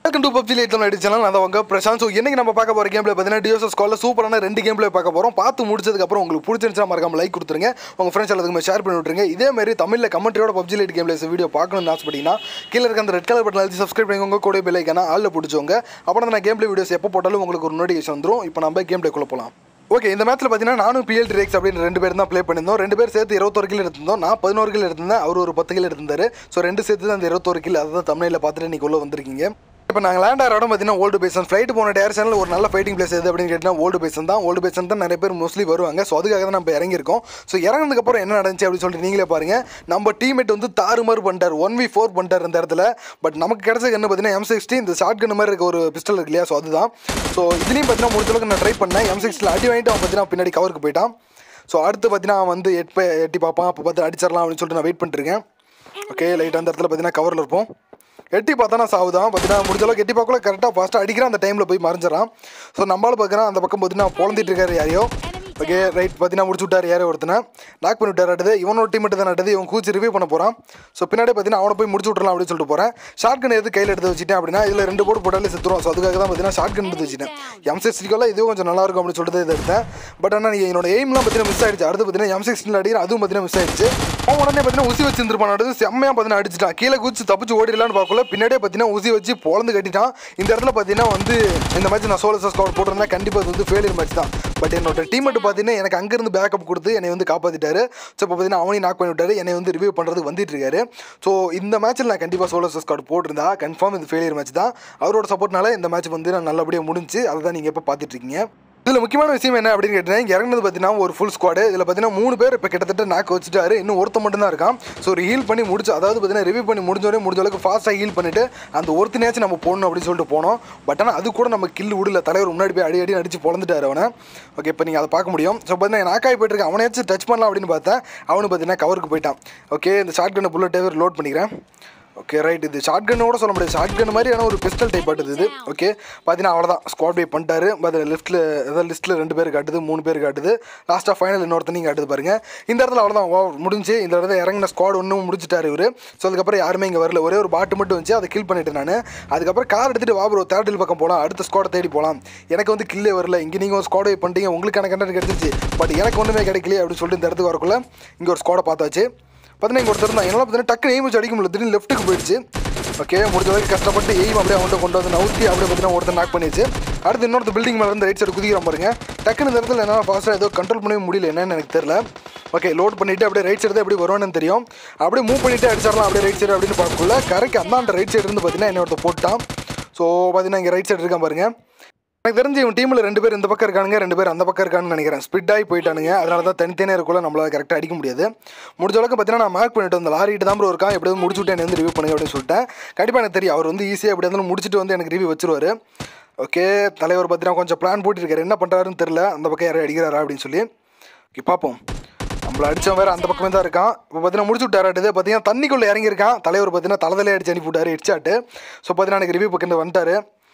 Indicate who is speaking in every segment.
Speaker 1: welcome to PUBG lite Tamil channel நான் உங்க Prashanth so இன்னைக்கு நம்ம பார்க்க போகிற கேம்ல பார்த்தீங்கன்னா டிஎஸ்எஸ் காலில் சூப்பரான ரெண்டு கேம்ல பார்க்க போகிறோம் பார்த்து முடிச்சதுக்கப்புறம் உங்களுக்கு பிடிச்சிருந்துச்சா மறக்காம லைக் கொடுத்துருங்க உங்கள் ஃப்ரெண்ட்ஸ் எல்லாத்துக்குமே ஷேர் பண்ணி விட்டுருங்க இதே மாதிரி தமிழில் கமெண்ட்ரியோட பப்ஜி லைட் கேம்ல வீடியோ பார்க்கணும்னு ஆசைப்பட்டீங்கன்னா கீழே இருக்க அந்த ரெட் கலர் பட்டன் அழுத்தி சப்ஸ்கிரைப் பண்ணிக்கோங்க கூட பெல்லைக்கான ஆளில் பிடிச்சவங்க அப்புறம் தான் நான் கேம்ல வீடியோஸ் எப்போ போட்டாலும் உங்களுக்கு ஒரு நோட்டிஃபிகேஷன் வந்துடும் இப்போ நம்ம கேம் குள்ள போகலாம் ஓகே இந்த மேட்ச்சில் பார்த்தீங்கன்னா நானும் பிஎல் ரேக்ஸ் அப்படின்னு ரெண்டு பேர் தான் ப்ளே பண்ணியிருந்தோம் ரெண்டு பேர் சேர்த்து இருபத்தொரு கில் எடுத்திருந்தோம் நான் பதினோரு கில் எடுத்திருந்தேன் அவர் ஒரு பத்து கில் எடுத்திருந்தாரு ஸோ ரெண்டு சேர்த்து தான் அந்த இருபத்தொரு கில் அதை தான் தமிழில் பார்த்துட்டு இன்னைக்கு உள்ள வந்திருக்கீங்க இப்போ நாங்கள் லேண்ட் ஆகிற இடம் பார்த்தீங்கன்னா ஓல்டு பேசன் ஃப்ளைட் போன டேரக்ஷனில் ஒரு நல்ல ஃபைட்டிங் பிளேஸ் எது அப்படின்னு கேட்டால் ஓல்டு பேசன் தான் ஓல்டு பேசன் தான் நிறைய பேர் மோஸ்ட்லி வருவாங்க ஸோ அதுக்காக தான் நம்ம இறங்கியிருக்கோம் ஸோ இறங்கினதுக்கப்புறம் என்ன நடந்துச்சு அப்படின்னு சொல்லிட்டு நீங்களே பாருங்க நம்ம டீம்மேட் வந்து தாறுமாறு பண்ணிட்டார் ஒன் வி ஃபோர் பண்ணிட்டார் இந்த இடத்துல பட் நமக்கு கிடைச்சது என்ன பார்த்தீங்கன்னா எம் சிக்ஸ்டி இந்த ஷார்ட் கன் மாதிரி இருக்க ஒரு பிஸ்டல் இருக்கு இல்லையா ஸோ அதுதான் ஸோ இதுலேயும் பார்த்தீங்கன்னா முடிஞ்ச அளவுக்கு நான் ட்ரை பண்ணேன் எம் சிக்ஸ்டியில் அடி வாங்கிட்டு அவன் பார்த்தீங்கன்னா பின்னாடி கவருக்கு போயிட்டான் ஸோ அடுத்து பார்த்தீங்கன்னா அவன் வந்து எட் எட்டி பார்ப்பான் அப்போ பார்த்து அடிச்சிடலாம் அப்படின்னு சொல்லிட்டு நான் வெயிட் பண்ணிருக்கேன் ஓகே லைட் அந்த இடத்துல பார்த்தீங்கன்னா கவரில் இருப்போம் எட்டி பார்த்தானா சாவுதான் பார்த்தீங்கன்னா முடிஞ்ச அளவுக்கு எட்டி பார்க்கல கரெக்டாக ஃபாஸ்ட்டாக அடிக்கிறான் அந்த டைமில் போய் மறைஞ்சிடறான் ஸோ நம்மளால பார்க்குறான் அந்த பக்கம் பார்த்தீங்கன்னா பொழந்துட்டு இருக்காரு யாரையோ ஓகே ரைட் பார்த்தீங்கன்னா முடிச்சு விட்டார் யாரோ ஒருத்தனை லாக் பண்ணி விட்டார் அடுத்து இவனோட டீம் மட்டும் தான் நட்டது இவன் கூச்சி ரிவ்யூ பண்ண போகிறான் ஸோ பின்னாடி பார்த்தீங்கன்னா அவனை போய் முடிச்சு விட்றலாம் அப்படின்னு சொல்லிட்டு போகிறேன் ஷார்ட் கன் எடுத்து கையில் எடுத்து வச்சுட்டேன் அப்படின்னா இதில் ரெண்டு போட்டு போட்டாலே செத்துருவோம் ஸோ அதுக்காக தான் பார்த்தீங்கன்னா ஷார்ட் கன் எடுத்து வச்சுட்டேன் எம் சிக்ஸ்டிக்கெல்லாம் இதுவும் கொஞ்சம் நல்லா இருக்கும் அப்படின்னு சொல்லிட்டு இதை எடுத்தேன் பட் ஆனால் என்னோட எய்ம்லாம் பார்த்தீங்கன்னா மிஸ் ஆயிடுச்சு அடுத்து பார்த்தீங்கன்னா எம் சிக்ஸ்டில் அடிக்கிற அதுவும் பார்த்தீங்கன்னா மிஸ் ஆயிடுச்சு அவன் உடனே பார்த்தீங்கன்னா ஊசி வச்சிருந்துருப்பான் அடுத்து செம்மையாக பார்த்தீங்கன்னா அடிச்சிட்டான் கீழே குச்சி தப்பிச்சு ஓடிடலான்னு பார்க்கல பின்னாடியே பார்த்தீங்கன்னா ஊசி வச்சு பொழந்து கட்டிட்டான் இந்த இடத்துல பார்த்தீங்கன்னா வந்து இந்த மாதிரி நான் சோலர் ஸ்கோர் போட்டிருந்தா கண்டிப்பாக அது வந்து ஃபெயிலியர் மேட்ச் தான் பட் என்னோட டீம் மட்டும் பார்த்தீங்கன்னா எனக்கு அங்கேருந்து பேக்கப் கொடுத்து என்னை வந்து காப்பாற்றிட்டாரு ஸோ இப்போ பார்த்தீங்கன்னா அவனையும் நாக் பண்ணி விட்டாரு என்னை வந்து ரிவ்யூ பண்ணுறதுக்கு வந்துட்டு இருக்காரு ஸோ இந்த மேட்ச்சில் நான் கண்டிப்பாக சோலர் ஸ்காட் போட்டிருந்தா கன்ஃபார்ம் இது ஃபெயிலியர் மேட்ச் தான் அவரோட சப்போர்ட்னால இந்த மேட்ச் வந்து நான் நல்லபடியாக முடிஞ்சு அதை தான் நீங்கள் இப்போ பார்த்துட்டு இருக்கீங்க இதில் முக்கியமான விஷயம் என்ன அப்படின்னு கேட்டீங்கன்னா இங்கே இறங்குனது பார்த்தீங்கன்னா ஒரு ஃபுல் ஸ்குவாடு இதில் பார்த்தீங்கன்னா மூணு பேர் இப்போ கிட்டத்தட்ட நாக்கு வச்சுட்டாரு இன்னும் ஒருத்த மட்டும் தான் இருக்கான் ஸோ ஒரு ஹீல் பண்ணி முடிச்சு அதாவது பார்த்தீங்கன்னா ரிவ்யூ பண்ணி முடிஞ்சோடனே முடிஞ்ச அளவுக்கு ஃபாஸ்ட்டாக ஹீல் பண்ணிட்டு அந்த ஒருத்தனையாச்சும் நம்ம போடணும் அப்படின்னு சொல்லிட்டு போனோம் பட் ஆனால் அது கூட நம்ம கில் விடல தலைவர் முன்னாடி போய் அடி அடி அடிச்சு பொழந்துட்டாரு அவனை ஓகே இப்போ நீங்கள் அதை பார்க்க முடியும் ஸோ பார்த்தீங்கன்னா நாக்காய் போயிட்டு இருக்கேன் அவனையாச்சும் டச் பண்ணலாம் அப்படின்னு பார்த்தேன் அவனு பார்த்தீங்கன்னா கவருக்கு போயிட்டான் ஓகே இந்த ஷார்ட் கண்ணை புல்லட்டே லோட் பண்ணிக்கிறேன் ஓகே ரைட் இது ஷார்ட் கன்னோட சொல்ல முடியாது ஷார்ட் கன் மாதிரியான ஒரு பிஸ்டல் டைப் ஆட்டுது இது ஓகே பார்த்தீங்கன்னா அவ்வளோதான் ஸ்குவாட் பை பண்ணிட்டாரு அதில் லெஃப்ட்டில் அதாவது லிஸ்ட்டில் ரெண்டு பேர் காட்டுது மூணு பேர் காட்டுது லாஸ்ட்டாக ஃபைனல் இன்னொருத்தனையும் காட்டுது பாருங்க இந்த இடத்துல அவ்வளோதான் ஓ முடிஞ்சு இந்த இடத்துல இறங்கின ஸ்குவாட் ஒன்றும் முடிச்சிட்டாரு இவர் ஸோ அதுக்கப்புறம் யாருமே இங்கே வரல ஒரே ஒரு பாட்டு மட்டும் வந்துச்சு அதை கில் பண்ணிட்டு நான் அதுக்கப்புறம் கார் எடுத்துகிட்டு வா ப்ரோ தேர்டில் பக்கம் போகலாம் அடுத்த ஸ்குவாடை தேடி போகலாம் எனக்கு வந்து கில்லே வரல இங்கே நீங்கள் ஸ்குவாட் பை பண்ணிட்டீங்க உங்களுக்கான கண்டென்ட் கிடச்சிருச்சு பட் எனக்கு ஒன்றுமே கிடைக்கலையே அப்படின்னு சொல்லிட்டு இந்த இடத்துக்கு வரக்குள்ள இங்கே ஒரு ஸ்குவாடை பார்த்தாச்சு பார்த்தீங்கன்னா இங்கே ஒருத்தர் தான் என்னால் பார்த்தீங்கன்னா டக்கு எய்ம் வச்சு அடிக்க முடியல திடீர்னு லெஃப்ட்டுக்கு போயிடுச்சு ஓகே முடிஞ்ச வரைக்கும் கஷ்டப்பட்டு எய்ம் அப்படியே அவன்கிட்ட கொண்டு வந்து நவுத்தி அப்படியே பார்த்தீங்கன்னா ஒருத்தர் நாக் பண்ணிடுச்சு அடுத்து இன்னொருத்த பில்டிங் மேலே இருந்து ரைட் சைடு குதிக்கிறான் பாருங்க டக்குன்னு இந்த இடத்துல என்னால் ஃபாஸ்ட்டாக ஏதோ கண்ட்ரோல் பண்ணவே முடியல என்னன்னு எனக்கு தெரியல ஓகே லோட் பண்ணிவிட்டு அப்படியே ரைட் சைடு தான் எப்படி வருவான்னு தெரியும் அப்படியே மூவ் பண்ணிவிட்டு அடிச்சிடலாம் அப்படியே ரைட் சைடு அப்படின்னு பார்க்கக்குள்ள கரெக்ட் அந்தாண்ட ரைட் சைடு இருந்து பார்த்தீங்கன்னா என்ன ஒருத்தர் போட்டான் ஸோ பார்த்தீங்கன்னா இங்கே ரைட் சைடு இருக்கான் பாருங்க எனக்கு தெரிஞ்சு இவன் டீமில் ரெண்டு பேர் இந்த பக்கம் இருக்கானுங்க ரெண்டு பேர் அந்த பக்கம் இருக்கான்னு நினைக்கிறேன் ஸ்பிட் ஆகி போயிட்டானுங்க அதனால தான் தனித்தனியாக இருக்குள்ள நம்மளால கரெக்டாக அடிக்க முடியாது முடிஞ்ச அளவுக்கு பார்த்தீங்கன்னா நான் மார்க் பண்ணிட்டு வந்த லாரிட்டு தான் ப்ரோ இருக்கான் எப்படியாவது முடிச்சு விட்டு என்னை வந்து ரிவ்யூ பண்ணுங்க அப்படின்னு சொல்லிட்டேன் கண்டிப்பாக எனக்கு தெரியும் அவர் வந்து ஈஸியாக எப்படி இருந்தாலும் முடிச்சுட்டு வந்து எனக்கு ரிவ்யூ வச்சிருவாரு ஓகே தலைவர் பார்த்தீங்கன்னா கொஞ்சம் பிளான் போட்டிருக்காரு என்ன பண்ணுறாருன்னு தெரில அந்த பக்கம் யாரும் அடிக்கிறாரா அப்படின்னு சொல்லி ஓகே பார்ப்போம் நம்மள அடித்தவன் வேறு அந்த பக்கமே தான் இருக்கான் இப்போ பார்த்தீங்கன்னா முடிச்சு விட்டாராட்டுது பார்த்தீங்கன்னா தண்ணிக்குள்ளே இறங்கியிருக்கான் தலைவர் பார்த்தீங்கன்னா தலைதலே அடிச்சு அனுப்பி விட்டாரு ஹெட்ஷாட்டு ஸோ பார்த்தீங்கன்னா எனக்கு ரிவ்யூ பக்கம் வந்துட்டாரு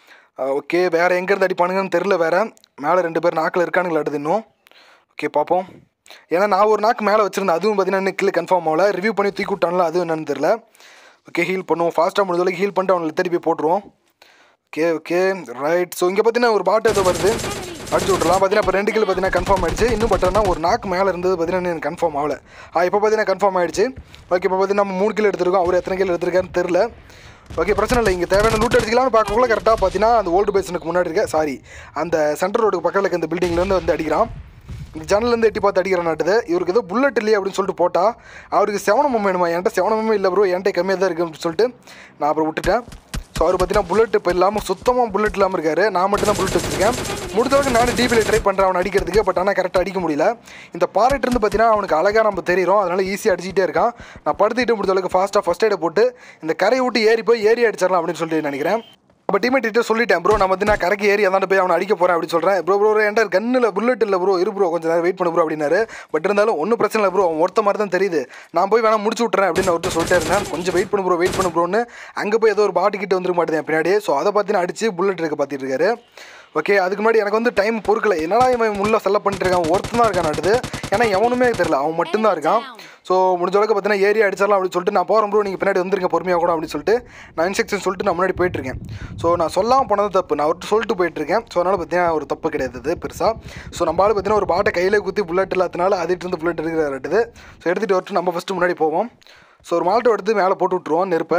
Speaker 1: ஓகே வேறு எங்கேருந்து அடிப்பானுங்கன்னு தெரில வேறு மேலே ரெண்டு பேர் நாக்கில் இருக்கானுங்களா அடுத்து இன்னும் ஓகே பார்ப்போம் ஏன்னா நான் ஒரு நாக்கு மேலே வச்சுருந்தேன் அதுவும் பார்த்தீங்கன்னா இன்னும் கீழே கன்ஃபார்ம் ஆகல ரிவ்யூ பண்ணி தூக்கி விட்டான்ல அதுவும் என்னன்னு தெரில ஓகே ஹீல் பண்ணுவோம் ஃபாஸ்ட்டாக முடிஞ்ச வரைக்கும் ஹீல் பண்ணிட்டு அவங்களை திருப்பி போட்டுருவோம் ஓகே ஓகே ரைட் ஸோ இங்கே பார்த்தீங்கன்னா ஒரு பாட்டு ஏதோ வருது அடிச்சு விட்றலாம் பார்த்தீங்கன்னா இப்போ ரெண்டு கிலோ பார்த்தீங்கன்னா கன்ஃபார்ம் ஆயிடுச்சு இன்னும் பட்டனா ஒரு நாக்கு மேலே இருந்தது பார்த்தீங்கன்னா எனக்கு கன்ஃபார்ம் ஆகல ஆ இப்போ பார்த்தீங்கன்னா கன்ஃபார்ம் ஆயிடுச்சு ஓகே இப்போ பார்த்தீங்கன்னா நம்ம மூணு கிலோ எடுத்திருக்கோம் அவர் எத்தனை கிலோ எடுத்திருக்காருன்னு தெரில ஓகே பிரச்சனை இல்லை இங்கே தேவையான லூட் அடிக்கலாம்னு பார்க்கக்குள்ள கரெக்டாக பார்த்தீங்கன்னா அந்த ஓல்டு பேசனுக்கு முன்னாடி இருக்க சாரி அந்த சென்ட்ரல் ரோடுக்கு பக்கத்தில் இருக்க இந்த பில்டிங்லேருந்து வந்து அடிக்கிறான் இந்த ஜன்னலேருந்து எட்டி பார்த்து அடிக்கிற நாட்டுது இவருக்கு ஏதோ புல்லட் இல்லையே அப்படின்னு சொல்லிட்டு போட்டால் அவருக்கு செவனமும் வேணுமா என்கிட்ட செவனமும் இல்லை ப்ரோ என்கிட்ட கம்மியாக தான் இருக்குது அப்படின்னு சொல்லிட்டு நான் அப்புறம் விட்டுட்டேன் ஸோ அவர் பார்த்தீங்கன்னா புல்லட் இப்போ இல்லாமல் சுத்தமாக புல்லட் இல்லாமல் இருக்காரு நான் மட்டும் தான் புல்லட் வச்சிருக்கேன் முடிஞ்சவரைக்கும் நானும் டிபியில் ட்ரை பண்ணுறேன் அவனை அடிக்கிறதுக்கு பட் ஆனால் கரெக்டாக அடிக்க முடியல இந்த பாறைட்டு இருந்து பார்த்தீங்கன்னா அவனுக்கு அழகாக நம்ம தெரியும் அதனால ஈஸியாக அடிச்சிட்டே இருக்கான் நான் படுத்துக்கிட்டு முடிஞ்ச அளவுக்கு ஃபாஸ்ட்டாக ஃபஸ்ட் எய்டை போட்டு இந்த கரையை விட்டு ஏறி போய் ஏறி அடிச்சிடலாம் அப்படின்னு சொல்லிட்டு நினைக்கிறேன் அப்போ டீமேட் சொல்லிட்டேன் ப்ரோ நான் வந்து நான் கரைக்கு ஏறி அதாண்ட போய் அவனை அடிக்க போகிறேன் அப்படின்னு சொல்கிறேன் ப்ரோ ப்ரோ என்கிட்ட கண்ணில் புல்லட் இல்லை ப்ரோ இரு ப்ரோ கொஞ்சம் நேரம் வெயிட் பண்ணு ப்ரோ அப்படின்னாரு பட் இருந்தாலும் ஒன்றும் பிரச்சனை இல்லை ப்ரோ அவன் ஒருத்த மாதிரி தான் தெரியுது நான் போய் வேணா முடிச்சு விட்றேன் அப்படின்னு அவர்கிட்ட சொல்லிட்டே இருந்தேன் கொஞ்சம் வெயிட் பண்ணு ப்ரோ வெயிட் பண்ணு ப்ரோன்னு அங்கே போய் ஏதோ ஒரு பாட்டு கிட்ட வந்துருக்க மாட்டேன் பின்னாடி ஸோ அதை பார்த்தீங்கன்னா அடிச்சு புல்லட் இருக்க பார்த்துட்டு இருக்காரு ஓகே அதுக்கு முன்னாடி எனக்கு வந்து டைம் பொறுக்கல என்னடா இவன் முள்ள செல்ல பண்ணிட்டு இருக்கான் ஒருத்தன் தான் இருக்கான் நட்டுது ஏன்னா எவனுமே தெரியல அவன் மட்டும்தான் இருக்கான் ஸோ முடிஞ்ச அளவுக்கு பார்த்தீங்கன்னா ஏரியா அடிச்சிடலாம் அப்படின்னு சொல்லிட்டு நான் போகிறேன் ப்ரோ நீங்கள் பின்னாடி வந்துருங்க பொறுமையாக கூட அப்படின்னு சொல்லிட்டு நான் இன்ஸ்ட்ரக்ஷன் சொல்லிட்டு நான் முன்னாடி போயிட்டுருக்கேன் ஸோ நான் சொல்லாமல் போனது தப்பு நான் அவர்கிட்ட சொல்லிட்டு போயிட்டுருக்கேன் ஸோ அதனால் பார்த்தீங்கன்னா ஒரு தப்பு கிடையாது இது பெருசாக ஸோ நம்ம ஆள் பார்த்தீங்கன்னா ஒரு பாட்டை கையில் குத்தி புல்லட் இல்லாதனால அதிட்டு இருந்து புல்லட் இருக்கிறாரு ஸோ எடுத்துகிட்டு வரட்டு நம்ம ஃபஸ்ட்டு முன்னாடி போவோம் ஸோ ஒரு மால்ட்டை எடுத்து மேலே போட்டு விட்ருவோம் நெருப்பை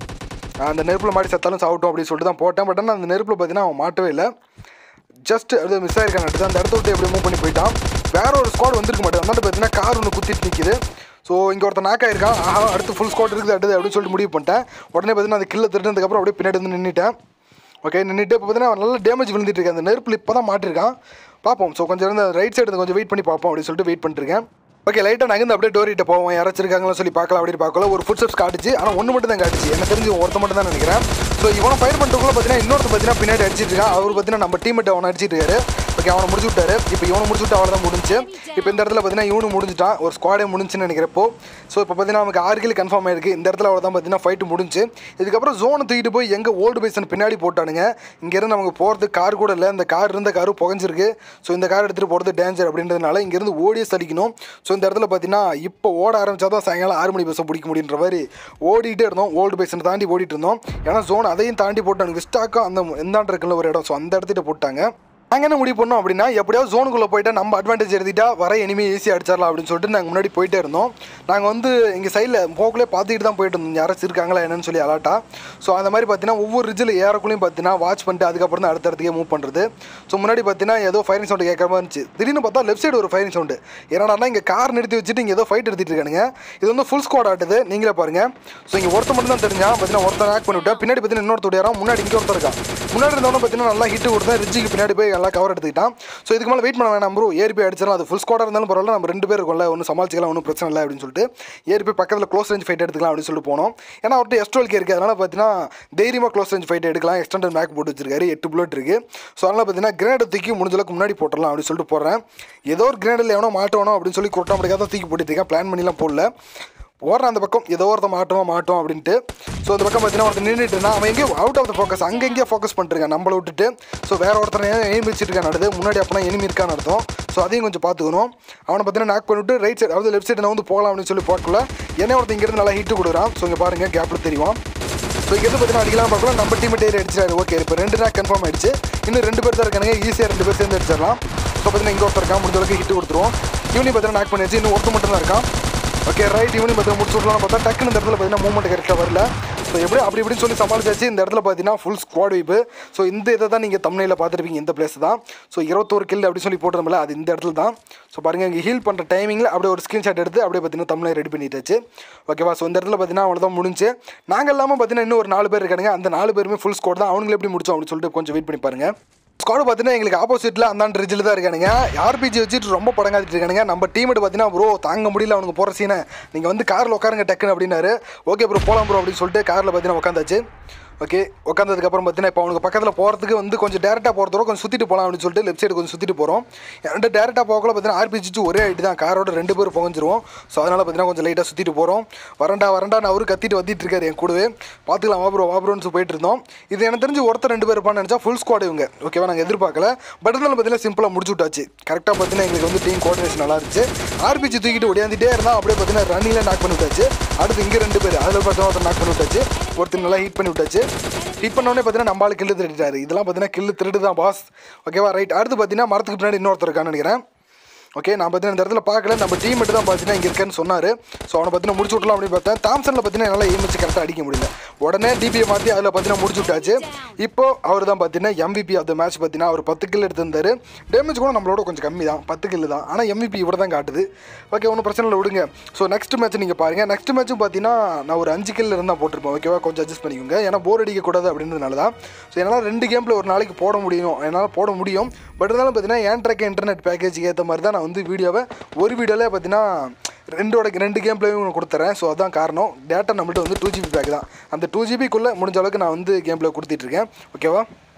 Speaker 1: அந்த நெருப்பில் மாட்டி செத்தாலும் சாப்பிட்டோம் அப்படின்னு சொல்லிட்டு தான் போட்டேன் பட் ஆனால் அந்த நெருப்பில் பார்த்தீங்கன்னா அவன் மாட்டவே இல்லை ஜஸ்ட் அது மிஸ் ஆயிருக்கான் அடுத்து அந்த இடத்த விட்டு எப்படி மூவ் பண்ணி போயிட்டான் வேற ஒரு ஸ்குவாட் வந்திருக்க மாட்டேன் அந்த பார்த்தீங்கன்னா கார் ஒன்று குத்திட்டு நிற்கிது ஸோ இங்கே ஒருத்தன் நாக் ஆயிருக்கான் ஆஹா அடுத்து ஃபுல் ஸ்குவாட் இருக்குது அடுத்து அப்படின்னு சொல்லிட்டு முடிவு பண்ணிட்டேன் உடனே பார்த்தீங்கன்னா அந்த கில்ல திருடுனதுக்கப்புறம் அப்படியே பின்னாடி வந்து நின்றுட்டேன் ஓகே நின்றுட்டு இப்போ பார்த்தீங்கன்னா நல்ல டேமேஜ் விழுந்துட்டு இருக்கு அந்த நெருப்பில் இப்போ தான் மாட்டிருக்கான் பார்ப்போம் ஸோ கொஞ்சம் இருந்து ரைட் சைடு கொஞ்சம் வெயிட் பண்ணி பார்ப்போம் அப்படின்னு சொல்லிட்டு வெயிட் பண்ணிருக்கேன் ஓகே லைட்டாக நகர்ந்து அப்படியே டோரிட்ட போவோம் யாராச்சும் இருக்காங்களா சொல்லி பார்க்கலாம் அப்படின்னு பார்க்கல ஒரு ஃபுட் ஸ்டெப்ஸ் காட்டுச்சு ஆனால் ஒன்று மட்டும் தான் காட்டுச்சு எனக்கு தெரிஞ்சு ஒருத்த மட்டும் தான் நினைக்கிறேன் ஸோ இவனை ஃபயர் பண்ணுறதுக்குள்ள பார்த்தீங்கன்னா இன்னொருத்த பார்த்தீங்கன்னா பின்னாடி அடிச்சிட்டு இருக்கான் அவர் பார்த்தீங்கன்னா நம்ம டீமெட் அவனை அடிச்சிட்டு இருக்காரு ஓகே அவனை முடிச்சு விட்டாரு இப்போ இவனை முடிச்சு விட்டு அவ்வளோ தான் முடிஞ்சு இப்போ இந்த இடத்துல பார்த்தீங்கன்னா இவனு முடிஞ்சிட்டான் ஒரு ஸ்குவாடே முடிஞ்சுன்னு நினைக்கிறப்போ ஸோ இப்போ பார்த்தீங்கன்னா நமக்கு ஆறு கிலோ கன்ஃபார்ம் ஆயிருக்கு இந்த இடத்துல அவ்வளோ தான் பார்த்தீங்கன்னா ஃபைட்டு முடிஞ்சு இதுக்கப்புறம் ஜோனை தூக்கிட்டு போய் எங்கே ஓல்டு பேசன் பின்னாடி போட்டானுங்க இங்கேருந்து நமக்கு போகிறது கார் கூட இல்லை இந்த கார் இருந்த காரு புகஞ்சிருக்கு ஸோ இந்த கார் எடுத்துகிட்டு போகிறது டேஞ்சர் அப்படின்றதுனால இங்கேருந்து ஓடியே சலிக்கணும் ஸோ இந்த இடத்துல பார்த்தீங்கன்னா இப்போ ஓட ஆரம்பிச்சா தான் சாயங்காலம் ஆறு மணி பஸ்ஸை பிடிக்க முடியுன்ற மாதிரி ஓடிட்டே இருந்தோம் ஓல்டு பேசன் தாண்டி ஓடிட்டு இருந்தோம் ஏன்னா ஜோன் அதையும் தாண்டி போட்டாங்க விஸ்டாக்கும் அந்த எந்தாண்டு இருக்குல்ல ஒரு இடம் ஸோ அந்த இடத்துட்டு போட்டாங்க நாங்கள் என்ன முடிவு பண்ணோம் அப்படின்னா எப்படியாவது ஜோனுக்குள்ளே போயிட்டா நம்ம அட்வான்டேஜ் எடுத்துட்டா வர இனிமே ஈஸியாக அடிச்சிடலாம் அப்படின்னு சொல்லிட்டு நாங்கள் முன்னாடி போயிட்டே இருந்தோம் நாங்கள் வந்து எங்கள் சைடில் போக்குள்ளே பார்த்துக்கிட்டு தான் போயிட்டு இருந்தோம் யாராச்சும் இருக்காங்களா என்னன்னு சொல்லி அலாட்டா ஸோ அந்த மாதிரி பார்த்தீங்கன்னா ஒவ்வொரு ரிஜில் ஏறக்குள்ளேயும் பார்த்தீங்கன்னா வாட்ச் பண்ணிட்டு அதுக்கப்புறம் தான் அடுத்த இடத்துக்கே மூவ் பண்ணுறது ஸோ முன்னாடி பார்த்தீங்கன்னா ஏதோ ஃபயரிங் சவுண்டு கேட்குற மாதிரி இருந்துச்சு திடீர்னு பார்த்தா லெஃப்ட் சைடு ஒரு ஃபயரிங் சவுண்டு என்னடா இங்கே கார் நிறுத்தி வச்சுட்டு இங்கே ஏதோ ஃபைட் எடுத்துட்டு இருக்கானுங்க இது வந்து ஃபுல் ஸ்குவாட் ஆட்டுது நீங்களே பாருங்க ஸோ இங்கே ஒருத்த மட்டும் தான் தெரிஞ்சா பார்த்தீங்கன்னா ஒருத்தன் ஆக் பண்ணிவிட்டேன் பின்னாடி பார்த்தீங்கன்னா இன்னொருத்தர் யாரும் முன்னாடி இங்கே ஒருத்தர் இருக்கான் முன்னாடி இருந்தவன பார்த்தீங்கன்னா நல்லா ஹிட் கொடுத்தேன் ரிஜிக்கு பின்னாடி போய் நல்லா கவர் எடுத்துக்கிட்டான் ஸோ இதுக்கு மேலே வெயிட் பண்ண வேணாம் ப்ரோ ஏறி போய் அடிச்சிடலாம் அது ஃபுல் ஸ்குவாடாக இருந்தாலும் பரவாயில்ல நம்ம ரெண்டு பேர் இருக்கோம்ல ஒன்றும் சமாளிச்சிக்கலாம் ஒன்றும் பிரச்சனை இல்லை அப்படின்னு சொல்லிட்டு ஏறி போய் பக்கத்தில் க்ளோஸ் ரேஞ்ச் ஃபைட் எடுத்துக்கலாம் அப்படின்னு சொல்லிட்டு போனோம் ஏன்னா அவர்கிட்ட எஸ்ட்ரோல் கே இருக்குது அதனால் பார்த்தீங்கன்னா தைரியமாக க்ளோஸ் ரேஞ்ச் ஃபைட் எடுக்கலாம் எக்ஸ்டெண்டட் மேக் போட்டு வச்சிருக்காரு எட்டு புல்லட் இருக்குது ஸோ அதனால் பார்த்தீங்கன்னா கிரேட் தூக்கி முடிஞ்ச அளவுக்கு முன்னாடி போட்டுடலாம் அப்படின்னு சொல்லிட்டு போடுறேன் ஏதோ ஒரு கிரேடில் எவனோ மாட்டணும் அப்படின்னு சொல்லி குரட்டா முடிக்காத தான் தூக்கி போட்டுட்டு இருக்கேன் பிளான் பண்ணிலாம் போடல ஓடுறான் அந்த பக்கம் ஏதோ ஒருத்த மாட்டோம் மாட்டோம் அப்படின்ட்டு ஸோ அந்த பக்கம் பார்த்தீங்கன்னா ஒருத்தர் நின்றுட்டு இருந்தான் அவன் எங்கேயும் அவுட் ஆஃப் த ஃபோக்கஸ் அங்கே எங்கேயோ ஃபோக்கஸ் பண்ணிட்டுருக்கான் நம்மளை விட்டுட்டு ஸோ வேற ஒருத்தர் எனிமி வச்சிருக்கான் நடுது முன்னாடி அப்பனா எனிமி இருக்கான்னு அர்த்தம் ஸோ அதையும் கொஞ்சம் பார்த்துக்கணும் அவனை பார்த்தீங்கன்னா நாக் பண்ணிவிட்டு ரைட் சைடு அதாவது லெஃப்ட் சைடு நான் வந்து போகலாம் அப்படின்னு சொல்லி பார்க்கல என்ன ஒருத்தர் இங்கேருந்து நல்லா ஹிட்டு கொடுக்குறான் ஸோ இங்கே பாருங்கள் கேப்பில் தெரியும் ஸோ இங்கேருந்து பார்த்தீங்கன்னா அடிக்கலாம் பார்க்கலாம் நம்ம டீம் டேரி அடிச்சிடாரு ஓகே இப்போ ரெண்டு நாள் கன்ஃபார்ம் ஆயிடுச்சு இன்னும் ரெண்டு பேர் தான் இருக்கானுங்க ஈஸியாக ரெண்டு பேர் சேர்ந்து அடிச்சிடலாம் ஸோ பார்த்தீங்கன்னா இங்கே ஒருத்தர் இருக்கான் முடிஞ்ச அளவுக்கு ஹிட் கொடுத்துருவோம் இவனையும் பார்த்தீங்கன்னா நாக் பண்ணியாச்சு இன்னும் ஒருத்தர் மட்டும் தான் இருக்கான் ஓகே ரைட் இவனையும் பார்த்தீங்கன்னா முடிச்சு விடலாம் பார்த்தா டக்குன்னு இந்த இடத்துல பார்த்தீங்கன்னா மூவ்மெண்ட் கரெக்டாக வரல ஸோ எப்படி அப்படி இப்படின்னு சொல்லி சமாளிச்சாச்சு இந்த இடத்துல பார்த்தீங்கன்னா ஃபுல் ஸ்குவாட் வைப்பு ஸோ இந்த இதை தான் நீங்கள் தமிழில் பார்த்துருப்பீங்க இந்த பிளேஸ் தான் ஸோ இருபத்தோரு கில் அப்படி சொல்லி போட்டுருந்தோம்ல அது இந்த இடத்துல தான் ஸோ பாருங்கள் இங்கே ஹீல் பண்ணுற டைமிங்கில் அப்படியே ஒரு ஸ்க்ரீன்ஷாட் எடுத்து அப்படியே பார்த்தீங்கன்னா தமிழை ரெடி பண்ணிட்டாச்சு ஓகேவா ஸோ இந்த இடத்துல பார்த்தீங்கன்னா அவ்வளோ தான் முடிஞ்சு நாங்கள் இல்லாமல் பார்த்தீங்கன்னா இன்னும் ஒரு நாலு பேர் இருக்காங்க அந்த நாலு பேருமே ஃபுல் ஸ்கோர் தான் அவனுங்களை எப்படி முடிச்சோம் அப்படின்னு சொல்லிட்டு கொஞ்சம் வெயிட் பண்ணி பாருங்க ஸ்குவாடு பார்த்தீங்கன்னா எங்களுக்கு ஆப்போசிட்டில் அந்த ரிஜில் தான் இருக்கானுங்க ஆர்பிஜி வச்சுட்டு ரொம்ப படங்காத்திட்டு இருக்கானுங்க நம்ம டீமெட் பார்த்தீங்கன்னா ப்ரோ தாங்க முடியல அவனுக்கு போகிற சீனை நீங்கள் வந்து காரில் உட்காருங்க டக்குன்னு அப்படின்னாரு ஓகே ப்ரோ போகலாம் ப்ரோ அப்படின்னு சொல்லிட்டு காரில் பார்த்தீங்கன்னா உட்காந்தாச்சு ஓகே உட்காந்ததுக்கப்புறம் பார்த்தீங்கன்னா இப்போ அவனுக்கு பக்கத்தில் போகிறதுக்கு வந்து கொஞ்சம் டேரெக்டாக போகிறதோட கொஞ்சம் சுற்றிட்டு போகலாம் அப்படின்னு சொல்லிட்டு லெஃப்ட் சைடு கொஞ்சம் சுற்றிட்டு போகிறோம் ரெண்டு டேரெக்டாக போகல பார்த்தீங்கன்னா ஆர்பிஜி ஒரே ஐட்டு தான் காரோட ரெண்டு பேரும் புகஞ்சிருவோம் ஸோ அதனால் பார்த்தீங்கன்னா கொஞ்சம் லைட்டாக சுற்றிட்டு போகிறோம் வரண்டா வரண்டான்னு அவரு கத்திட்டு வந்துட்டு இருக்காரு என் கூடவே பார்த்துக்கலாம் வாப்ரோ வாப்ரோன்னு போயிட்டு இருந்தோம் இது எனக்கு தெரிஞ்சு ஒருத்தர் ரெண்டு பேர் இருப்பான்னு நினச்சா ஃபுல் ஸ்குவாட் இவங்க ஓகேவா நாங்கள் எதிர்பார்க்கல பட் இருந்தாலும் பார்த்தீங்கன்னா சிம்பிளாக முடிச்சு விட்டாச்சு கரெக்டாக பார்த்தீங்கன்னா எங்களுக்கு வந்து டீம் கோஆர்டினேஷன் நல்லா இருந்துச்சு ஆர்பிஜி தூக்கிட்டு ஒடியாந்துட்டே இருந்தால் அப்படியே பார்த்தீங்கன்னா ரன்னிங்கில் நாக் பண்ணி விட்டாச்சு அடுத்து இங்கே ரெண்டு பேர் அதில் பார்த்தா ஒருத்தர் நாக் பண்ணி விட்டாச்சு ஒருத்தர் நல்லா ஹீட் பண்ணி விட்டாச்சு ஹிட் பண்ணோடனே பார்த்தீங்கன்னா நம்ம ஆளு கில்லு திருடிட்டாரு இதெல்லாம் பார்த்தீங்கன்னா கில்லு திருடு தான் பாஸ் ஓகேவா ரைட் அடுத்து பார்த்தீங்கன்னா மரத்துக்கு பின்னாடி இன்னொருத்தர் இருக்கான்னு நினைக்கிறேன் ஓகே நான் பார்த்தீங்கன்னா இந்த இடத்துல பார்க்கல நம்ம டீம் மட்டும் தான் பார்த்தீங்கன்னா இங்கே இருக்கேன்னு சொன்னார் ஸோ அவனை பார்த்தீங்கன்னா முடிச்சு விடலாம் அப்படின்னு பார்த்தேன் தாம்சனில் பார்த்தீங்கன்னா என்னால் ஏம் வச்சு கரெக்டாக அடிக்க முடியல உடனே டிபியை மாற்றி அதில் பார்த்தீங்கன்னா முடிச்சு விட்டாச்சு இப்போ அவர் தான் பார்த்தீங்கன்னா எம்விபி ஆஃப் த மேட்ச் பார்த்தீங்கன்னா அவர் பத்து கில் எடுத்திருந்தாரு டேமேஜ் கூட நம்மளோட கொஞ்சம் கம்மி தான் பத்து கில் தான் ஆனால் எம்விபி இவ்வளோ தான் காட்டுது ஓகே ஒன்றும் பிரச்சனை இல்லை விடுங்க ஸோ நெக்ஸ்ட் மேட்ச் நீங்கள் பாருங்கள் நெக்ஸ்ட் மேட்ச்சும் பார்த்தீங்கன்னா நான் ஒரு அஞ்சு கில் இருந்தால் போட்டிருப்பேன் ஓகேவா கொஞ்சம் அட்ஜஸ்ட் பண்ணிக்கோங்க ஏன்னா போர் அடிக்கக்கூடாது அப்படின்றதுனால தான் ஸோ என்னால் ரெண்டு கேமில் ஒரு நாளைக்கு போட முடியும் என்னால் போட முடியும் பட் இருந்தாலும் பார்த்தீங்கன்னா ஏன் ட்ரக் இன்டர்நெட் பேக்கேஜுக்கு ஏற்ற மாதிரி தான் நான் வந்து வீடியோவை ஒரு வீடியோவில் பார்த்தீங்கன்னா ரெண்டோட ரெண்டு கேம் பிளேயும் கொடுத்துறேன் ஸோ அதான் காரணம் டேட்டா நம்மள்ட்ட வந்து டூ ஜிபி பேக் தான் அந்த டூ ஜிபிக்குள்ளே முடிஞ்ச அளவுக்கு நான் வந்து கேம் பிளே கொடுத்துட்ருக்கேன் ஓகேவா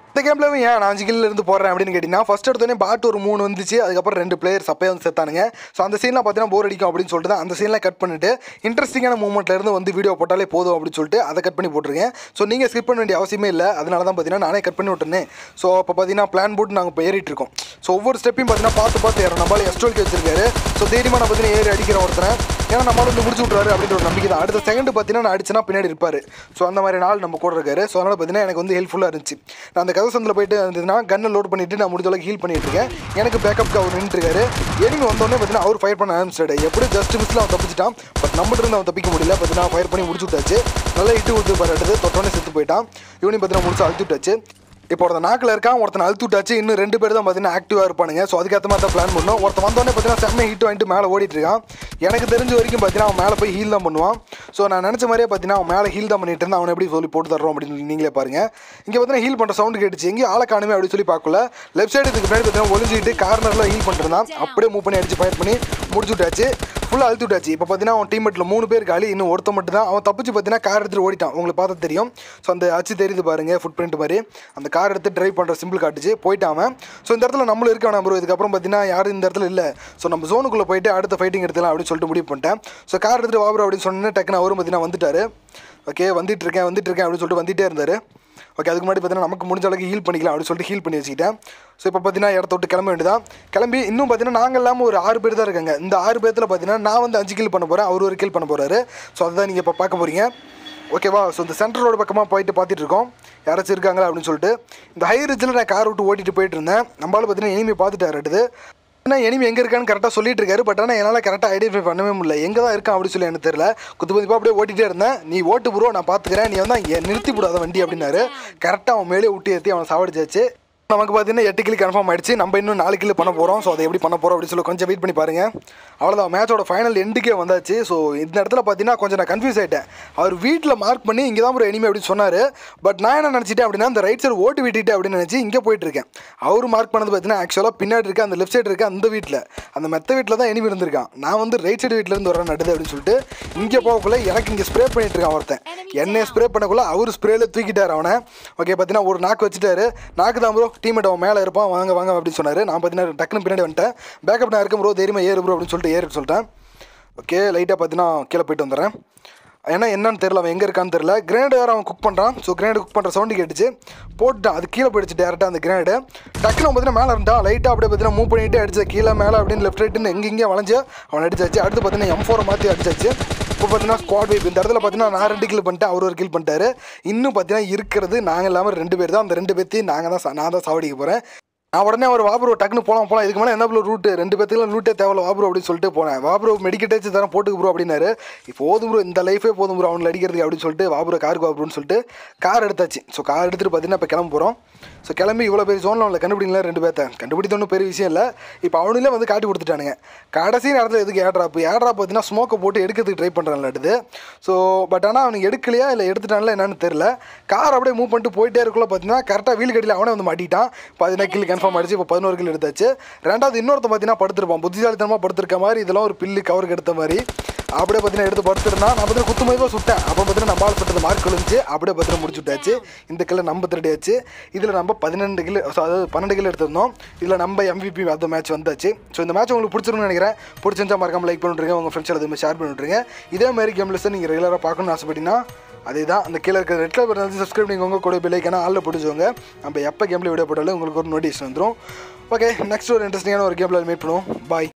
Speaker 1: இந்த கேம்ல ஏன் நான் அஞ்சு கில்ல இருந்து போடுறேன் அப்படின்னு கேட்டிங்கன்னா ஃபர்ஸ்ட் எடுத்தோடனே பாட் ஒரு மூணு வந்துச்சு அதுக்கப்புறம் ரெண்டு பிளேயர்ஸ் அப்பயே வந்து செத்தானுங்க ஸோ அந்த சீன்லாம் பார்த்தீங்கன்னா போர் அடிக்கும் அப்படின்னு சொல்லிட்டு தான் அந்த சீன்லாம் கட் பண்ணிட்டு இன்ட்ரெஸ்டிங்கான மூமெண்ட்ல இருந்து வந்து வீடியோ போட்டாலே போதும் அப்படின்னு சொல்லிட்டு அதை கட் பண்ணி போட்டிருக்கேன் ஸோ நீங்கள் ஸ்கிப் பண்ண வேண்டிய அவசியமே இல்லை அதனால தான் பார்த்தீங்கன்னா நானே கட் பண்ணி விட்டுருந்தேன் ஸோ அப்போ பார்த்தீங்கன்னா பிளான் போட்டு நாங்கள் இப்போ ஏறிட்டு இருக்கோம் ஸோ ஒவ்வொரு ஸ்டெப்பையும் பார்த்தீங்கன்னா பார்த்து பார்த்து ஏறோம் நம்மளால எஸ்டோல்க்கு வச்சிருக்காரு ஸோ தைரியமாக நான் பார்த்தீங்கன்னா ஏறி அடிக்கிற ஒருத்தனை ஏன்னா நம்மளால வந்து முடிச்சு விட்றாரு அப்படின்ற ஒரு நம்பிக்கை தான் அடுத்த செகண்ட் பார்த்தீங்கன்னா நான் அடிச்சுனா பின்னாடி இருப்பார் ஸோ அந்த மாதிரி நாள் நம்ம கூட இருக்காரு ஸோ அதனால் பார்த்தீங்கன்னா எனக்கு வந்து ஹெல்ப்ஃபுல்லாக இருந்துச்சு நான் அந்த கதை சந்தில் போயிட்டு இருந்ததுன்னா கன்னை லோட் பண்ணிட்டு நான் முடிஞ்ச அளவுக்கு ஹீல் பண்ணிட்டு இருக்கேன் எனக்கு பேக்கப்க்கு அவர் நின்றுருக்காரு எனிமி வந்தோடனே பார்த்தீங்கன்னா அவர் ஃபயர் பண்ண ஆரம்பிச்சிட்டாரு எப்படி ஜஸ்ட் மிஸ்ல அவன் தப்பிச்சிட்டான் பட் நம்மகிட்ட இருந்து அவன் தப்பிக்க முடியல பார்த்தீங்கன்னா ஃபயர் பண்ணி முடிச்சு விட்டாச்சு நல்லா இட்டு விட்டு பாரு அடுத்து தொட்டோன்னே செத்து போயிட்டான் இவனையும் பார்த்தீங்கன்னா முடிச்சு அழுத்தி விட்டாச்சு இப்போ ஒருத்தன் நாக்கில் இருக்கான் ஒருத்தன் அழுத்து விட்டாச்சு இன்னும் ரெண்டு பேர் தான் பார்த்தீங்கன்னா ஆக்டிவாக இருப்பானுங்க ஸோ அதுக்கேற்ற மாதிரி தான் பிளான் பண்ணோம் ஒருத்தன் வந்தோடனே பார்த்தீங்கன்னா செம்ம ஹீட் வாங்கிட்டு மேலே ஓடிட்டு இருக்கான் எனக்கு தெரிஞ்ச வரைக்கும் பார்த்தீங்கன்னா அவன் மேலே போய் ஹீல் தான் பண்ணுவான் ஸோ நான் நினச்ச மாதிரியே பார்த்தீங்கன்னா அவன் மேலே ஹீல் தான் பண்ணிட்டு இருந்தான் அவனை எப்படி சொல்லி போட்டு தர்றோம் அப்படின்னு சொல்லி நீங்களே பாருங்க இங்கே பார்த்தீங்கன்னா ஹீல் பண்ணுற சவுண்ட் கேட்டுச்சு எங்கேயும் ஆளை காணுமே அப்படின்னு சொல்லி பார்க்கல லெஃப்ட் சைடு இதுக்கு பின்னாடி பார்த்தீங்கன்னா ஒளிஞ்சிட்டு கார்னரில் ஹீல் பண்ணிருந்தான் அப்படியே மூவ் பண்ணி அடிச்சு ஃபயர் பண்ணி முடிச்சு விட்டாச்சு ஃபுல்லாக அழுத்தி விட்டாச்சு இப்போ பார்த்தீங்கன்னா அவன் டீம்மேட்டில் மூணு பேர் காலி இன்னும் ஒருத்த மட்டும் தான் அவன் தப்பிச்சு பார்த்தீங்கன்னா கார் எடுத்துட்டு ஓடிட்டான் உங்களுக்கு பார்த்தா தெரியும் ஸோ அந்த அச்சு தெரியுது பாருங்க ஃபுட் பிரிண்ட் மாதிரி அந்த கார் எடுத்து டிரைவ் பண்ணுற சிம்பிள் காட்டுச்சு போயிட்டான் அவன் ஸோ இந்த இடத்துல நம்மளும் இருக்க வேணாம் ப்ரோ இதுக்கப்புறம் பார்த்தீங்கன்னா யாரும் இந்த இடத்துல இல்லை ஸோ நம்ம ஜோனுக்குள்ளே போயிட்டு அடுத்த ஃபைட்டிங் எடுத்துலாம் அப்படின்னு சொல்லிட்டு முடிவு பண்ணிட்டேன் ஸோ கார் எடுத்துட்டு வாபுரம் அப்படின்னு சொன்னேன் டக்குன்னு அவரும் பார்த்தீங்கன்னா வந்துட்டாரு ஓகே வந்துட்டு இருக்கேன் வந்துட்டு இருக்கேன் அப்படின்னு சொல்லிட்டு வந்துட்டே இருந்தார் ஓகே அதுக்கு முன்னாடி பார்த்தீங்கன்னா நமக்கு முடிஞ்ச அளவுக்கு ஹீல் பண்ணிக்கலாம் அப்படின்னு சொல்லிட்டு ஹீல் பண்ணி வச்சுக்கிட்டேன் ஸோ இப்போ பார்த்தீங்கன்னா இடத்த விட்டு கிளம்ப வேண்டியதான் கிளம்பி இன்னும் பார்த்தீங்கன்னா நாங்கள் இல்லாமல் ஒரு ஆறு பேர் தான் இருக்காங்க இந்த ஆறு பேர்த்தில் பார்த்தீங்கன்னா நான் வந்து அஞ்சு கில் பண்ண போகிறேன் அவர் ஒரு கில் பண்ண போகிறாரு ஸோ அதுதான் நீங்கள் இப்போ பார்க்க போகிறீங்க ஓகேவா ஸோ இந்த சென்ட்ரல் ரோடு பக்கமாக போயிட்டு பார்த்துட்டு இருக்கோம் யாராச்சும் இருக்காங்களா அப்படின்னு சொல்லிட்டு இந்த ஹை ரிட்ஜில் நான் கார் விட்டு ஓட்டிட்டு போயிட்டு இருந்தேன் நம்மளால பார்த்தீங்கன்னா எனிமி பார்த்துட்டாரு அடுத்து ஆனால் எனிமி எங்கே இருக்கான்னு கரெக்டாக சொல்லிட்டு இருக்காரு பட் ஆனால் என்னால் கரெக்டாக ஐடென்டிஃபை பண்ணவே முடியல எங்கே தான் இருக்கான் அப்படின்னு சொல்லி எனக்கு தெரியல குத்து மதிப்பாக அப்படியே ஓட்டிகிட்டே இருந்தேன் நீ ஓட்டு ப்ரோ நான் பார்த்துக்கிறேன் நீ வந்து அங்கே நிறுத்தி விடாத வண்டி அப்படின்னாரு கரெக்டாக அவன் மேலே விட்டு ஏற்றி அவனை சாவடிச்சாச்சு நமக்கு பார்த்தீங்கன்னா எட்டு கிலோ கன்ஃபார்ம் ஆயிடுச்சு நம்ம இன்னும் நாலு கிலோ பண்ண போகிறோம் ஸோ அதை எப்படி பண்ண போகிறோம் அப்படின்னு சொல்லி கொஞ்சம் வெயிட் பண்ணி பாருங்க அவ்வளோதான் மேட்சோட ஃபைனல் எண்டுக்கே வந்தாச்சு ஸோ இந்த இடத்துல பார்த்தீங்கன்னா கொஞ்சம் நான் கன்ஃபியூஸ் ஆகிட்டேன் அவர் வீட்டில் மார்க் பண்ணி இங்கே தான் ஒரு எனிமே அப்படின்னு சொன்னார் பட் நான் என்ன நினச்சிட்டேன் அப்படின்னா அந்த ரைட் சைடு ஓட்டு விட்டுட்டு அப்படின்னு நினச்சி இங்கே போயிட்டு இருக்கேன் அவர் மார்க் பண்ணது பார்த்தீங்கன்னா ஆக்சுவலாக பின்னாடி இருக்க அந்த லெஃப்ட் சைடு இருக்க அந்த வீட்டில் அந்த மெத்த வீட்டில் தான் எனிமி இருந்திருக்கான் நான் வந்து ரைட் சைடு வீட்டிலேருந்து வரேன் நடுது அப்படின்னு சொல்லிட்டு இங்கே போகக்குள்ள எனக்கு இங்கே ஸ்ப்ரே பண்ணிட்டு இருக்கான் ஒருத்தன் என்னை ஸ்ப்ரே பண்ணக்குள்ள அவர் ஸ்ப்ரேல தூக்கிட்டார் அவனை ஓகே பார்த்தீங்கன்னா ஒரு நாக்கு வச்சுட்டாரு நாக்கு தான் ப்ரோ டீமேட் அவன் மேலே இருப்பான் வாங்க வாங்க அப்படின்னு சொன்னார் நான் பார்த்தீங்கன்னா டக்குன்னு பின்னாடி வந்துட்டேன் பேக்கப் நான் இருக்கேன் ப்ரோ தைரியமா ஏறு ப்ரோ அப்படின்னு சொல்லிட்டு ஏறு சொல்லிட்டேன் ஓகே லைட்டாக பார்த்தீங்கன்னா கீழே போயிட்டு வந்துடுறேன் ஏன்னா என்னன்னு தெரியல அவன் எங்கே இருக்கான்னு தெரியல கிரேனேட் வேறு அவன் குக் பண்ணுறான் ஸோ கிரேனேட் குக் பண்ணுற சவுண்டு கேட்டுச்சு போட்டுட்டான் அது கீழே போயிடுச்சு டேரெக்டாக அந்த கிரேனேடு டக்குனு அவன் பார்த்தீங்கன்னா மேலே இருந்தான் லைட்டாக அப்படியே பார்த்தீங்கன்னா மூவ் பண்ணிட்டு அடிச்சு கீழே மேலே அப்படின்னு லெஃப்ட் ரைட்டுன்னு எங்கே இங்கே வளைஞ்சு அவன் அடிச்சாச்சு அடுத்து பார்த்தீங்கன்னா எம் ஃபோரை மாற்றி அடிச்சாச்சு இப்போ பார்த்தீங்கன்னா ஸ்குவாட் வைப் இந்த இடத்துல பார்த்தீங்கன்னா நான் ரெண்டு கில் பண்ணிட்டேன் அவர் ஒரு கில் பண்ணிட்டாரு இன்னும் பார்த்தீங்கன்னா இருக்கிறது நாங்கள் இல்லாமல் ரெண்டு பேர் தான் அந்த ரெண்டு பேர்த்தையும் நாங்கள் தான் சா- நான் தான் சாவடிக்க போகிறேன் நான் உடனே ஒரு வாப்ரோ டக்குன்னு போகலாம் போகலாம் இதுக்கு மேலே என்ன ப்ரோ ரூட்டு ரெண்டு பேத்துக்குலாம் ரூட்டே தேவையில்ல வாப்ரோ அப்படின்னு சொல்லிட்டு போனேன் வாப்ரோ மெடிக்கேட்டாச்சு தரேன் போட்டுக்கு ப்ரோ அப்படின்னாரு இப்போ போதும் ப்ரோ இந்த லைஃபே போதும் ப்ரோ அவங்களை அடிக்கிறதுக்கு அப்படின்னு சொல்லிட்டு வாப்ரோ காருக்கு வாப்ரோன்னு சொல்லிட்டு கார் எடுத்தாச்சு ஸோ கார் எடுத்துகிட்டு பார்த்தீங்கன்னா இப்போ கிளம்ப போகிறோம் ஸோ கிளம்பி இவ்வளோ பெரிய ஜோனில் அவங்களை கண்டுபிடிக்கலாம் ரெண்டு பேர்த்த கண்டுபிடித்த ஒன்றும் பெரிய விஷயம் இல்லை இப்போ அவனுங்களே வந்து காட்டி கொடுத்துட்டானுங்க கடைசி நேரத்தில் எதுக்கு ஏட்ராப் ஏட்ராப் பார்த்தீங்கன்னா ஸ்மோக்கை போட்டு எடுக்கிறதுக்கு ட்ரை பண்ணுறான்லாட்டுது ஸோ பட் ஆனால் அவனுக்கு எடுக்கலையா இல்லை எடுத்துட்டான்ல என்னன்னு தெரில கார் அப்படியே மூவ் பண்ணிட்டு போயிட்டே இருக்குள்ள பார்த்தீங்கன்னா கரெக்டாக வீல் கட்டியில் அவனே வந்து மாட்டிட்டான் பதினெட்டு கில் கன்ஃபார்ம் ஆயிடுச்சு இப்போ பதினோரு கில் எடுத்தாச்சு ரெண்டாவது இன்னொருத்த பார்த்தீங்கன்னா படுத்திருப்பான் புத்திசாலித்தனமாக படுத்திருக்க மாதிரி இதெல்லாம் ஒரு பில்லு கவருக்கு எடுத்த மாதிரி அப்படியே பார்த்தீங்கன்னா எடுத்து படுத்துருந்தான் நான் பார்த்தீங்கன்னா குத்து மதிப்பாக சுட்டேன் அப்போ பார்த்தீங்கன்னா நம்ம ஆள் சுட்டது மார்க் விழுந்துச்சு அப்படியே பார்த்தீங்கன்னா முடிச்சு விட்டாச்சு இந்த கிலோ நம்ம திருடியாச்சு இதில் நம்ம பதினெண்டு கிலோ அதாவது பன்னெண்டு கிலோ எடுத்திருந்தோம் இதில் நம்ம எம்விபி அந்த மேட்ச் வந்தாச்சு ஸோ இந்த மேட்ச் உங்களுக்கு பிடிச்சிருக்குன்னு நினைக்கிறேன் பிடிச்சிருந்தா மறக்காம லைக் பண்ணிட்டுருங்க உங்கள் ஃப்ரெண்ட்ஸ் எல்லாத்தையுமே ஷேர் பண்ணிட்டுருங்க இதே மாதிரி கேம்லஸ் நீங்கள் ரெகுலராக பார்க்கணும்னு ஆசைப்பட்டீங்கன்னா அதே தான் அந்த கீழே இருக்கிற ரெட் கலர் வந்து சப்ஸ்கிரைப் நீங்கள் உங்கள் கூட பிள்ளைக்கான ஆளில் பிடிச்சவங்க நம்ம எப்போ கேமில் வீடியோ போட்டாலும் உங்களுக்கு ஒரு நோட்டிஃபிகேஷன் வந்துடும் ஓகே நெக்ஸ்ட் ஒரு இன்ட்ரெஸ்டிங்கான ஒரு கேமில் மீட் பண்ணுவோம் பாய்